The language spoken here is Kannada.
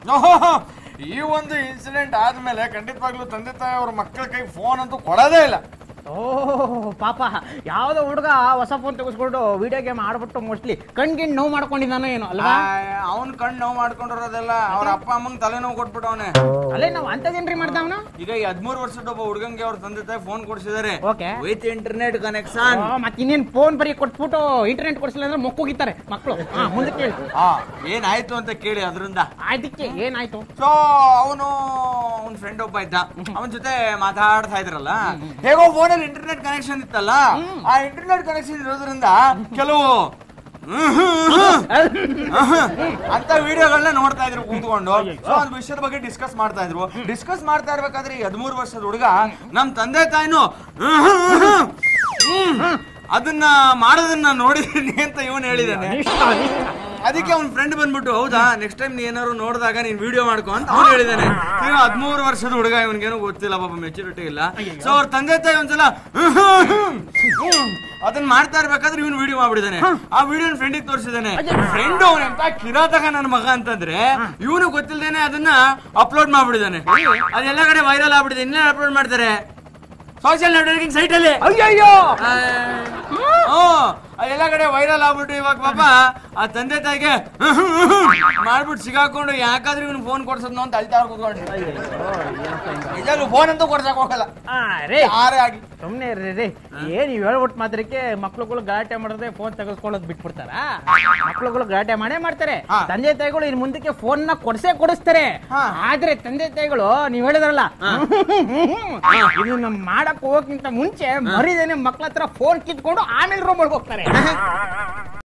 ಓಹೋ ಈ ಒಂದು ಇನ್ಸಿಡೆಂಟ್ ಆದ್ಮೇಲೆ ಖಂಡಿತವಾಗ್ಲೂ ತಂದೆ ತಾಯಿ ಅವ್ರ ಮಕ್ಕಳ ಕೈ ಫೋನ್ ಅಂತೂ ಕೊಡೋದೇ ಇಲ್ಲ ಓ ಪಾಪ ಯಾವ್ದೋ ಹುಡುಗ ಹೊಸ ಫೋನ್ ತೆಗೆಸ್ಕೊಂಡು ವಿಡಿಯೋ ಗೇಮ್ ಆಡ್ಬಿಟ್ಟು ಮೋಸ್ಟ್ಲಿ ಕಣ್ಗಿಣ್ ನೋವು ಮಾಡ್ಕೊಂಡಿದ್ದಾನೋ ಏನೋ ಅಲ್ವಾ ಅವನ್ ಕಣ್ ನೋವು ಮಾಡ್ಕೊಂಡಿರೋದೆಲ್ಲ ಅವ್ರ ಅಪ್ಪ ಅಮ್ಮಂಗ್ ತಲೆನೋವು ಕೊಟ್ಬಿಟ್ಟವನೆ ಅಲ್ಲೇ ನಾವು ಅಂತದೇನ್ರಿ ಮಾಡ್ದವನು ಈಗ ಈ ಹದ್ಮೂರು ವರ್ಷದ ಒಬ್ಬ ಹುಡುಗಂಗೆ ಅವ್ರ ತಂದೆ ತಾಯಿ ಫೋನ್ ಕೊಡ್ಸಿದಾರೆ ಓಕೆ ವಿತ್ ಇಂಟರ್ನೆಟ್ ಕನೆಕ್ಷನ್ ಮತ್ತೆ ಇನ್ನೇನ್ ಫೋನ್ ಬರೀ ಕೊಟ್ಬಿಟ್ಟು ಇಂಟರ್ನೆಟ್ ಕೊಡ್ಸಿಲ್ಲ ಅಂದ್ರೆ ಮೊಕ್ಕೋಗಿತ್ತಾರೆ ಮಕ್ಕಳು ಹಾ ಮುಂದಕ್ಕೆ ಹೇಳಿ ಆ ಏನಾಯ್ತು ಅಂತ ಕೇಳಿ ಅದ್ರಿಂದ ಅದಕ್ಕೆ ಏನಾಯ್ತು ಸೊ ಅವನು ಅವನ ಫ್ರೆಂಡ್ ಒಬ್ಬ ಇದ್ದ ಅವನ ಜೊತೆ ಮಾತಾಡ್ತಾ ಇದ್ರಲ್ಲ ಹೇಗೋ ಫೋನಲ್ಲಿ ಇಂಟರ್ನೆಟ್ ಕನೆಕ್ಷನ್ ಇತ್ತಲ್ಲ ಆ ಇಂಟರ್ನೆಟ್ ಕನೆಕ್ಷನ್ ಇರೋದ್ರಿಂದ ಕೆಲವು ಅಂತ ವಿಡಿಯೋಗಳನ್ನ ನೋಡ್ತಾ ಇದ್ರು ಕೂತ್ಕೊಂಡು ಸೊ ಒಂದ್ ವಿಷಯದ ಬಗ್ಗೆ ಡಿಸ್ಕಸ್ ಮಾಡ್ತಾ ಇದ್ರು ಡಿಸ್ಕಸ್ ಮಾಡ್ತಾ ಇರ್ಬೇಕಾದ್ರೆ ಈ ಹದಿಮೂರು ವರ್ಷದ ಹುಡುಗ ನಮ್ ತಂದೆ ತಾಯಿನು ಅದನ್ನ ಮಾಡೋದನ್ನ ನೋಡಿದೀನಿ ಅಂತ ಇವನ್ ಹೇಳಿದಾನೆ ಅದಕ್ಕೆ ಅವ್ನ ಫ್ರೆಂಡ್ ಬಂದ್ಬಿಟ್ಟು ಹೌದಾ ನೆಕ್ಸ್ಟ್ ಟೈಮ್ ನೀ ಏನಾದ್ರು ನೋಡಿದಾಗ ನೀನ್ ವಿಡಿಯೋ ಮಾಡ್ಕೊ ಅಂತ ಅವ್ನು ಹೇಳಿದಾನೆ ಈಗ ಹದಿಮೂರು ವರ್ಷದ ಹುಡುಗ ಇವನ್ಗೇನು ಗೊತ್ತಿಲ್ಲ ಪಾಪ ಮೆಚುರಿಟಿ ಇಲ್ಲ ಸೊ ಅವ್ರ ತಂದೆ ತಾಯಿ ಒಂದ್ಸಲ ಅದನ್ನ ಮಾಡ್ತಾ ಇರ್ಬೇಕಾದ್ರೆ ಇವನು ವಿಡಿಯೋ ಮಾಡ್ಬಿಡಿದಾನೆ ಆ ವಿಡಿಯೋ ಫ್ರೆಂಡಿಗೆ ತೋರಿಸಿದಾನೆ ಫ್ರೆಂಡ್ ಅವ್ನ ಎಂತ ಕಿರಾತಕ ನನ್ನ ಮಗ ಅಂತಂದ್ರೆ ಇವನು ಗೊತ್ತಿಲ್ದೇನೆ ಅದನ್ನ ಅಪ್ಲೋಡ್ ಮಾಡ್ಬಿಡಿದಾನೆ ಅದೆಲ್ಲ ಕಡೆ ವೈರಲ್ ಆಗ್ಬಿಡಿದೆ ಇನ್ನೇ ಅಪ್ಲೋಡ್ ಮಾಡ್ತಾರೆ ಸೋಷಿಯಲ್ ನೆಟ್ವರ್ಕಿಂಗ್ ಸೈಟ್ ಅಲ್ಲಿ ಅಯ್ಯಯ್ಯೋ ಆ, ಹ್ಞೂ ಅದೆಲ್ಲ ಕಡೆ ವೈರಲ್ ಆಗ್ಬಿಟ್ಟು ಇವಾಗ ಪಾಪ ಆ ತಂದೆ ತಾಯಿಗೆ ಮಾಡ್ಬಿಟ್ಟು ಸಿಗಾಕೊಂಡು ಯಾಕಾದ್ರೂ ಇವನು ಫೋನ್ ಕೊಡ್ಸದ್ನು ಅಂತ ಅಳ್ತಾ ಕೂತ್ಕೊಂಡು ನಿಜಾಗ್ಲೂ ಫೋನ್ ಅಂತೂ ಕೊಡ್ಸಕ್ ಹೋಗಲ್ಲ ಆ, ರೇ ಯಾರೇ ಆಗಿ ಸುಮ್ನೆ ಇರ್ರಿ ರೀ ಏನ್ ನೀವ್ ಹೇಳ್ಬಿಟ್ಟು ಮಾತ್ರಕ್ಕೆ ಮಕ್ಳುಗಳು ಗಲಾಟೆ ಮಾಡಿದ್ರೆ ಫೋನ್ ತೆಗೆಸ್ಕೊಳ್ಳೋದು ಬಿಟ್ಬಿಡ್ತಾರ ಮಕ್ಳುಗಳು ಗಲಾಟೆ ಮಾಡೇ ಮಾಡ್ತಾರೆ ಹಾ. ತಂದೆ ತಾಯಿಗಳು ಇನ್ ಮುಂದಕ್ಕೆ ಫೋನ್ ನ ಕೊಡ್ಸೇ ಕೊಡಿಸ್ತಾರೆ ಹಾ. ಆದ್ರೆ ತಂದೆ ತಾಯಿಗಳು ನೀವ್ ಹೇಳಿದ್ರಲ್ಲ ಇದನ್ನ ಮಾಡಕ್ ಹೋಗಕ್ಕಿಂತ ಮುಂಚೆ ಮರಿದೇನೆ ಮಕ್ಳ ಹತ್ರ ಫೋನ್ ಕಿತ್ಕೊಂಡು ಆಮೇಲೆ ರೂಮ್ ಒಳಗೆ ಹೋಗ್ತಾರೆ